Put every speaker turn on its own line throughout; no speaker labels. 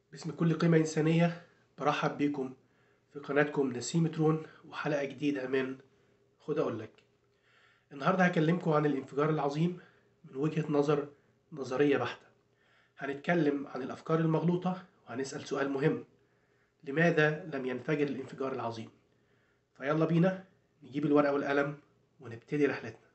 باسم كل قيمة إنسانية برحب بيكم في قناتكم نسيم ترون وحلقة جديدة من خد أقول لك النهاردة هكلمكم عن الانفجار العظيم من وجهة نظر نظرية بحتة هنتكلم عن الأفكار المغلوطة وهنسأل سؤال مهم لماذا لم ينفجر الانفجار العظيم فيلا بينا نجيب الورقة والقلم ونبتدي رحلتنا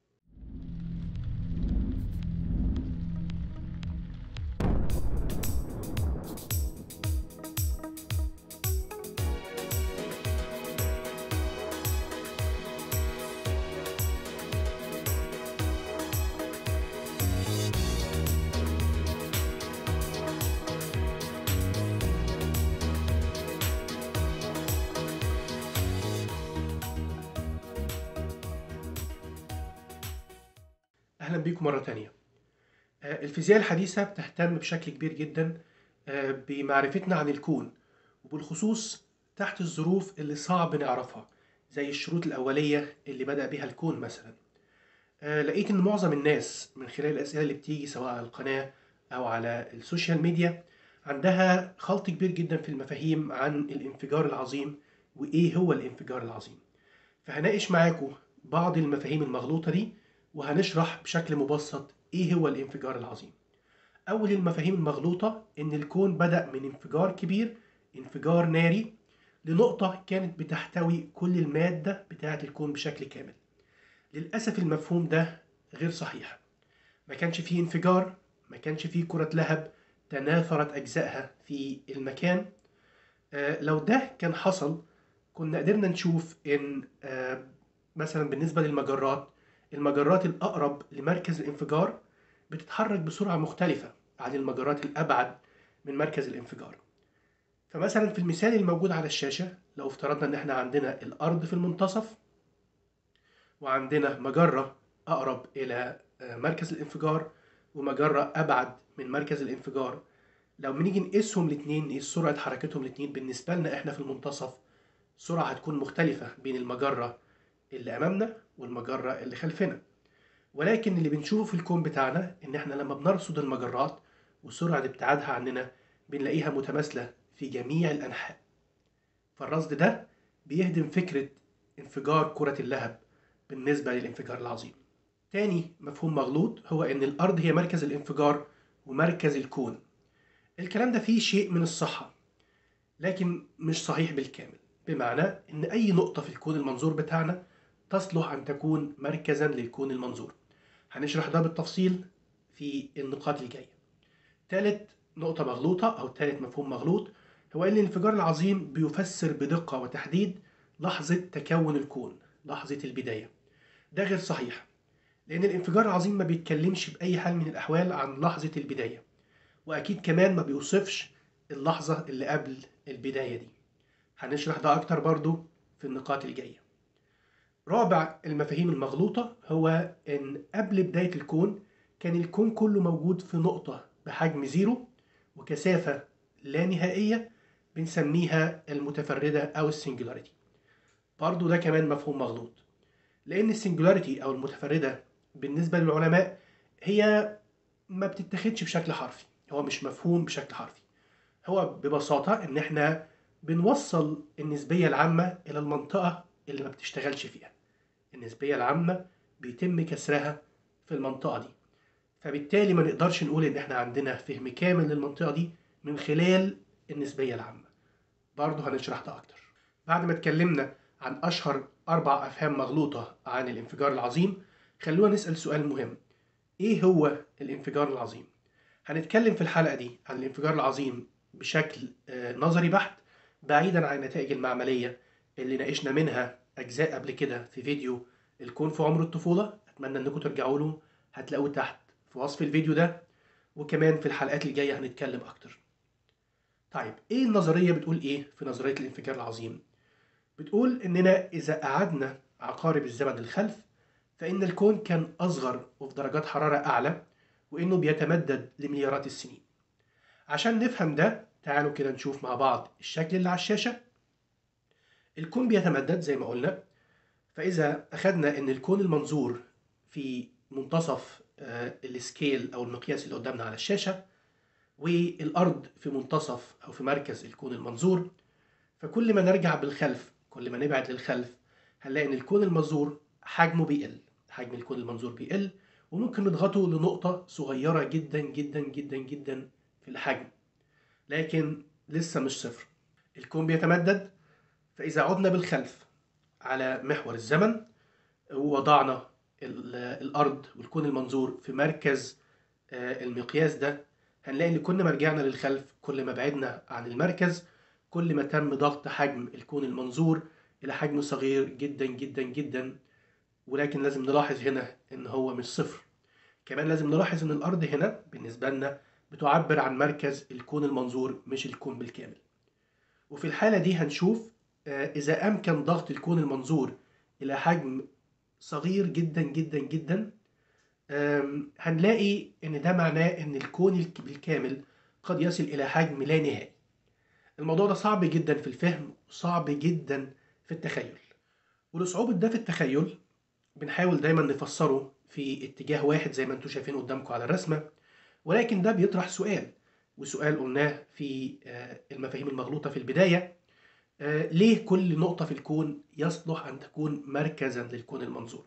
أهلا بيكم مرة تانية آه، الفيزياء الحديثة بتهتم بشكل كبير جدا آه، بمعرفتنا عن الكون وبالخصوص تحت الظروف اللي صعب نعرفها زي الشروط الأولية اللي بدأ بها الكون مثلا آه، لقيت إن معظم الناس من خلال الأسئلة اللي بتيجي سواء على القناة أو على السوشيال ميديا عندها خلط كبير جدا في المفاهيم عن الانفجار العظيم وإيه هو الانفجار العظيم فهناقش معاكم بعض المفاهيم المغلوطة دي وهنشرح بشكل مبسط ايه هو الانفجار العظيم اول المفاهيم المغلوطة ان الكون بدأ من انفجار كبير انفجار ناري لنقطة كانت بتحتوي كل المادة بتاعة الكون بشكل كامل للأسف المفهوم ده غير صحيح ما كانش فيه انفجار ما كانش فيه كرة لهب تناثرت أجزائها في المكان آه، لو ده كان حصل كنا قدرنا نشوف ان آه، مثلا بالنسبة للمجرات المجرات الأقرب لمركز الانفجار بتتحرك بسرعة مختلفة عن المجرات الأبعد من مركز الانفجار فمثلا في المثال الموجود على الشاشة لو افترضنا إن احنا عندنا الأرض في المنتصف وعندنا مجرة أقرب إلى آه، مركز الانفجار ومجرة أبعد من مركز الانفجار لو بنيجي نقيسهم الاتنين نقيس سرعة حركتهم الاتنين بالنسبة لنا احنا في المنتصف السرعة هتكون مختلفة بين المجرة اللي أمامنا والمجرة اللي خلفنا ولكن اللي بنشوفه في الكون بتاعنا إن إحنا لما بنرصد المجرات وسرعة ابتعادها عننا بنلاقيها متماثلة في جميع الأنحاء فالرصد ده بيهدم فكرة انفجار كرة اللهب بالنسبة للانفجار العظيم تاني مفهوم مغلوط هو إن الأرض هي مركز الانفجار ومركز الكون الكلام ده فيه شيء من الصحة لكن مش صحيح بالكامل بمعنى إن أي نقطة في الكون المنظور بتاعنا تصلح أن تكون مركزا للكون المنظور هنشرح ده بالتفصيل في النقاط الجاية ثالث نقطة مغلوطة أو ثالث مفهوم مغلوط هو أن الانفجار العظيم بيفسر بدقة وتحديد لحظة تكون الكون لحظة البداية ده غير صحيح لأن الانفجار العظيم ما بيتكلمش بأي حال من الأحوال عن لحظة البداية وأكيد كمان ما بيوصفش اللحظة اللي قبل البداية دي هنشرح ده أكتر برضو في النقاط الجاية رابع المفاهيم المغلوطة هو إن قبل بداية الكون كان الكون كله موجود في نقطة بحجم زيرو وكثافة لا نهائية بنسميها المتفردة أو السنجولاريتي برضو ده كمان مفهوم مغلوط لأن السنجولاريتي أو المتفردة بالنسبة للعلماء هي ما بتتاخدش بشكل حرفي هو مش مفهوم بشكل حرفي هو ببساطة إن إحنا بنوصل النسبية العامة إلى المنطقة اللي ما بتشتغلش فيها النسبية العامة بيتم كسرها في المنطقة دي فبالتالي ما نقدرش نقول إن إحنا عندنا فهم كامل للمنطقة دي من خلال النسبية العامة برضه هنشرح ده أكتر بعد ما اتكلمنا عن أشهر أربع أفهام مغلوطة عن الانفجار العظيم خلونا نسأل سؤال مهم إيه هو الانفجار العظيم؟ هنتكلم في الحلقة دي عن الانفجار العظيم بشكل آه، نظري بحت بعيدا عن النتائج المعملية اللي ناقشنا منها أجزاء قبل كده في فيديو الكون في عمر الطفولة أتمنى إنكم ترجعوا له هتلاقوه تحت في وصف الفيديو ده وكمان في الحلقات الجاية هنتكلم أكتر طيب إيه النظرية بتقول إيه في نظرية الانفجار العظيم؟ بتقول إننا إذا أعدنا عقارب الزمن للخلف فإن الكون كان أصغر وفي درجات حرارة أعلى وإنه بيتمدد لمليارات السنين عشان نفهم ده تعالوا كده نشوف مع بعض الشكل اللي على الشاشة الكون بيتمدد زي ما قلنا فإذا أخدنا إن الكون المنظور في منتصف آه، السكيل أو المقياس اللي قدامنا على الشاشة والأرض في منتصف أو في مركز الكون المنظور فكل ما نرجع بالخلف كل ما نبعد للخلف هنلاقي إن الكون المنظور حجمه بيقل حجم الكون المنظور بيقل وممكن نضغطه لنقطة صغيرة جدا جدا جدا جدا في الحجم لكن لسه مش صفر الكون بيتمدد فإذا عدنا بالخلف على محور الزمن ووضعنا ال- الأرض والكون المنظور في مركز آه، المقياس ده هنلاقي إن كل ما رجعنا للخلف كل ما بعدنا عن المركز كل ما تم ضغط حجم الكون المنظور إلى حجم صغير جدا جدا جدا ولكن لازم نلاحظ هنا إن هو مش صفر كمان لازم نلاحظ إن الأرض هنا بالنسبة لنا بتعبر عن مركز الكون المنظور مش الكون بالكامل وفي الحالة دي هنشوف آه، إذا أمكن ضغط الكون المنظور إلى حجم صغير جدا جدا جدا آم، هنلاقي إن ده معناه إن الكون الك- بالكامل قد يصل إلى حجم لا نهائي الموضوع ده صعب جدا في الفهم وصعب جدا في التخيل ولصعوبة ده في التخيل بنحاول دايما نفسره في اتجاه واحد زي ما انتم شايفين قدامكم على الرسمة ولكن ده بيطرح سؤال وسؤال قلناه في آه، المفاهيم المغلوطة في البداية آه، ليه كل نقطة في الكون يصلح أن تكون مركزا للكون المنظور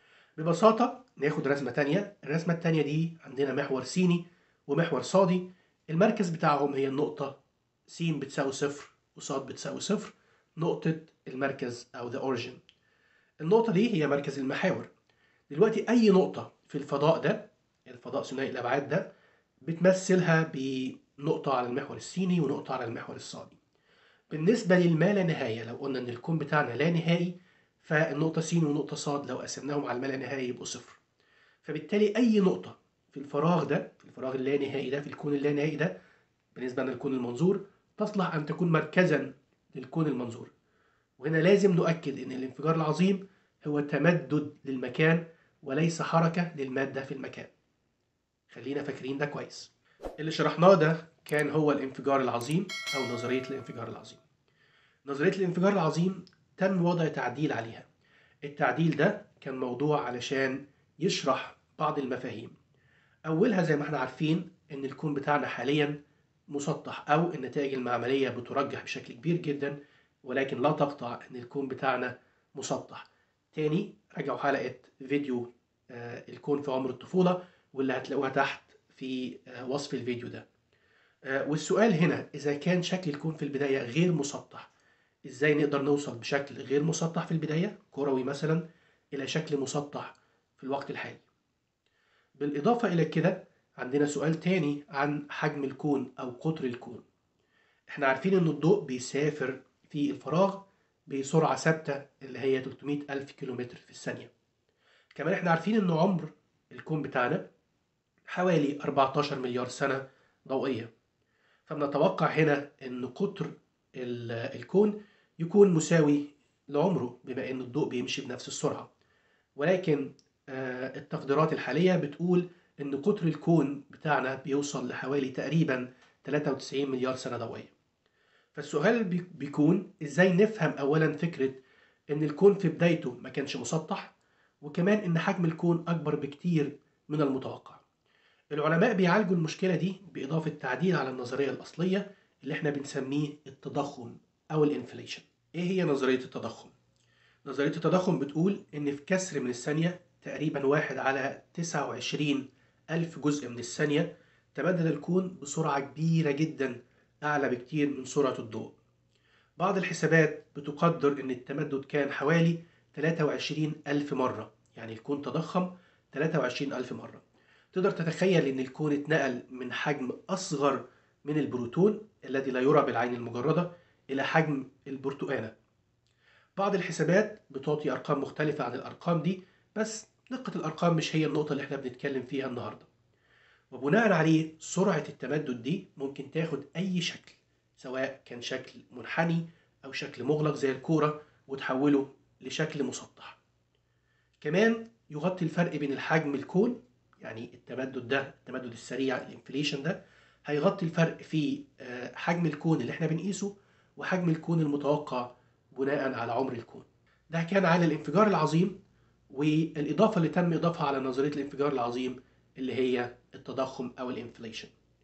ببساطة ناخد رسمة تانية الرسمة التانية دي عندنا محور سيني ومحور صادي المركز بتاعهم هي النقطة س بتساوي صفر وصاد بتساوي صفر نقطة المركز أو the origin النقطة دي هي مركز المحاور دلوقتي أي نقطة في الفضاء ده الفضاء ثنائي الأبعاد ده بتمثلها بنقطة على المحور السيني ونقطة على المحور الصادي بالنسبة للما لا نهاية لو قلنا إن الكون بتاعنا لا نهائي فالنقطة س ونقطة ص لو قسمناهم على الما لا نهائي يبقوا صفر فبالتالي أي نقطة في الفراغ ده في الفراغ اللانهائي ده في الكون اللانهائي ده بالنسبة للكون المنظور تصلح أن تكون مركزا للكون المنظور وهنا لازم نؤكد أن الانفجار العظيم هو تمدد للمكان وليس حركة للمادة في المكان خلينا فاكرين ده كويس اللي شرحناه ده كان هو الانفجار العظيم أو نظرية الانفجار العظيم نظرية الانفجار العظيم تم وضع تعديل عليها التعديل ده كان موضوع علشان يشرح بعض المفاهيم أولها زي ما احنا عارفين إن الكون بتاعنا حاليا مسطح أو النتائج المعملية بترجح بشكل كبير جدا ولكن لا تقطع إن الكون بتاعنا مسطح تاني راجعوا حلقة فيديو آه، الكون في عمر الطفولة واللي هتلاقوها تحت في آه، وصف الفيديو ده آه، والسؤال هنا إذا كان شكل الكون في البداية غير مسطح إزاي نقدر نوصل بشكل غير مسطح في البداية كروي مثلا إلى شكل مسطح في الوقت الحالي بالإضافة إلى كده عندنا سؤال تاني عن حجم الكون أو قطر الكون احنا عارفين ان الضوء بيسافر في الفراغ بسرعة ثابتة اللي هي 300 ألف كيلومتر في الثانية كمان احنا عارفين ان عمر الكون بتاعنا حوالي 14 مليار سنة ضوئية فبنتوقع هنا ان قطر ال- الكون يكون مساوي لعمره بما ان الضوء بيمشي بنفس السرعة ولكن آه، التقديرات الحالية بتقول ان قطر الكون بتاعنا بيوصل لحوالي تقريبا 93 مليار سنة ضوئية فالسؤال بي- بيكون ازاي نفهم اولا فكرة ان الكون في بدايته ما كانش مسطح وكمان ان حجم الكون اكبر بكتير من المتوقع العلماء بيعالجوا المشكلة دي بإضافة تعديل على النظرية الأصلية اللي احنا بنسميه التضخم أو الانفليشن إيه هي نظرية التضخم؟ نظرية التضخم بتقول إن في كسر من الثانية تقريبا واحد على 29 ألف جزء من الثانية تمدد الكون بسرعة كبيرة جدا أعلى بكتير من سرعة الضوء بعض الحسابات بتقدر إن التمدد كان حوالي 23 ألف مرة يعني الكون تضخم 23 ألف مرة تقدر تتخيل إن الكون اتنقل من حجم أصغر من البروتون الذي لا يرى بالعين المجردة إلى حجم البرتقانة بعض الحسابات بتعطي أرقام مختلفة عن الأرقام دي بس دقة الأرقام مش هي النقطة اللي احنا بنتكلم فيها النهاردة وبناء عليه سرعة التمدد دي ممكن تاخد أي شكل سواء كان شكل منحني أو شكل مغلق زي الكورة وتحوله لشكل مسطح كمان يغطي الفرق بين الحجم الكون يعني التمدد ده التمدد السريع الانفليشن ده هيغطي الفرق في آه، حجم الكون اللي احنا بنقيسه وحجم الكون المتوقع بناء على عمر الكون ده كان على الانفجار العظيم والإضافة اللي تم إضافها على نظرية الانفجار العظيم اللي هي التضخم أو الانفليشن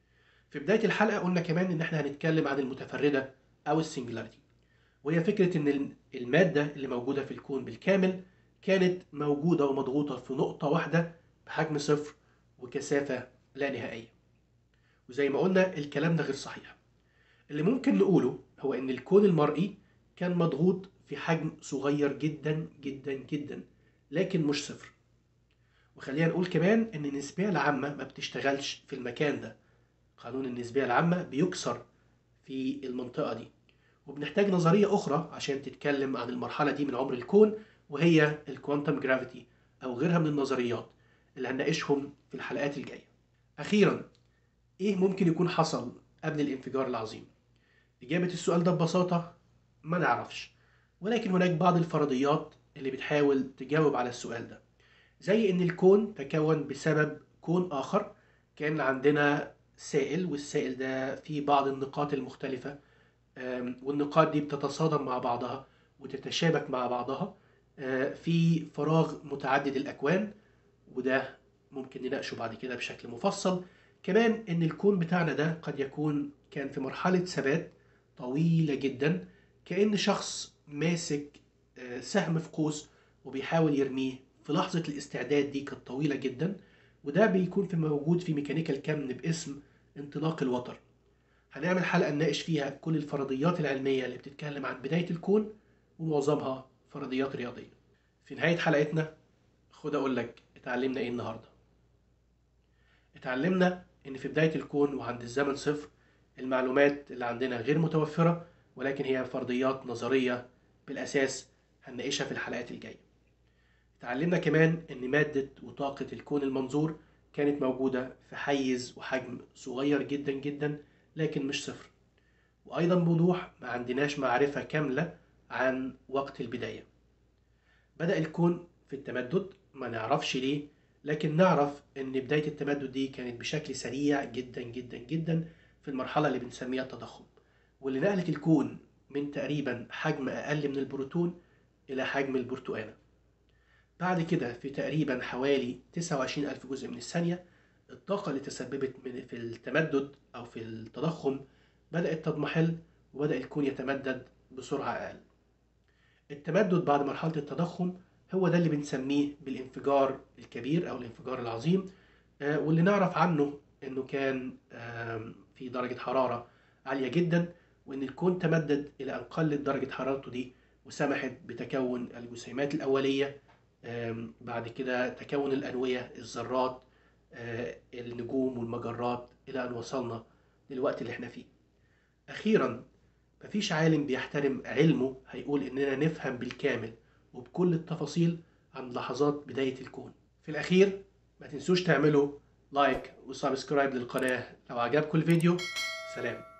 في بداية الحلقة قلنا كمان إن إحنا هنتكلم عن المتفردة أو السنجلاريتي وهي فكرة إن المادة اللي موجودة في الكون بالكامل كانت موجودة ومضغوطة في نقطة واحدة بحجم صفر وكثافة لا نهائية وزي ما قلنا الكلام ده غير صحيح اللي ممكن نقوله هو إن الكون المرئي كان مضغوط في حجم صغير جدا جدا جدا لكن مش صفر وخلينا نقول كمان إن النسبية العامة ما بتشتغلش في المكان ده قانون النسبية العامة بيكسر في المنطقة دي وبنحتاج نظرية أخرى عشان تتكلم عن المرحلة دي من عمر الكون وهي الكوانتم جرافيتي أو غيرها من النظريات اللي هنناقشهم في الحلقات الجاية. أخيرا إيه ممكن يكون حصل قبل الانفجار العظيم؟ إجابة السؤال ده ببساطة ما نعرفش ولكن هناك بعض الفرضيات اللي بتحاول تجاوب على السؤال ده زي إن الكون تكون بسبب كون آخر كان عندنا سائل والسائل ده فيه بعض النقاط المختلفة والنقاط دي بتتصادم مع بعضها وتتشابك مع بعضها في فراغ متعدد الأكوان وده ممكن نناقشه بعد كده بشكل مفصل كمان ان الكون بتاعنا ده قد يكون كان في مرحلة ثبات طويلة جدا كأن شخص ماسك سهم في قوس وبيحاول يرميه في لحظة الاستعداد دي كانت طويلة جدا وده بيكون في موجود في ميكانيكا الكم باسم انطلاق الوتر هنعمل حلقة نناقش فيها كل الفرضيات العلمية اللي بتتكلم عن بداية الكون ومعظمها فرضيات رياضية في نهاية حلقتنا خد أقول لك اتعلمنا إيه النهاردة اتعلمنا إن في بداية الكون وعند الزمن صفر المعلومات اللي عندنا غير متوفرة ولكن هي فرضيات نظرية بالأساس هنناقشها في الحلقات الجاية اتعلمنا كمان إن مادة وطاقة الكون المنظور كانت موجودة في حيز وحجم صغير جدا جدا لكن مش صفر وأيضا بوضوح ما عندناش معرفة كاملة عن وقت البداية بدأ الكون في التمدد ما نعرفش ليه لكن نعرف ان بداية التمدد دي كانت بشكل سريع جدا جدا جدا في المرحلة اللي بنسميها التضخم واللي نقلت الكون من تقريبا حجم أقل من البروتون إلى حجم البرتقانة بعد كده في تقريبا حوالي 29 ألف جزء من الثانية الطاقة اللي تسببت في التمدد أو في التضخم بدأت تضمحل وبدأ الكون يتمدد بسرعة أقل التمدد بعد مرحلة التضخم هو ده اللي بنسميه بالانفجار الكبير أو الانفجار العظيم واللي نعرف عنه إنه كان في درجة حرارة عالية جدا وإن الكون تمدد إلى أن قلت درجة حرارته دي وسمحت بتكون الجسيمات الأولية بعد كده تكون الأنوية الذرات النجوم والمجرات إلى أن وصلنا للوقت اللي احنا فيه أخيرا مفيش عالم بيحترم علمه هيقول إننا نفهم بالكامل وبكل التفاصيل عن لحظات بداية الكون في الأخير ما تنسوش تعملوا لايك وسبسكرايب للقناة لو عجبكم الفيديو سلام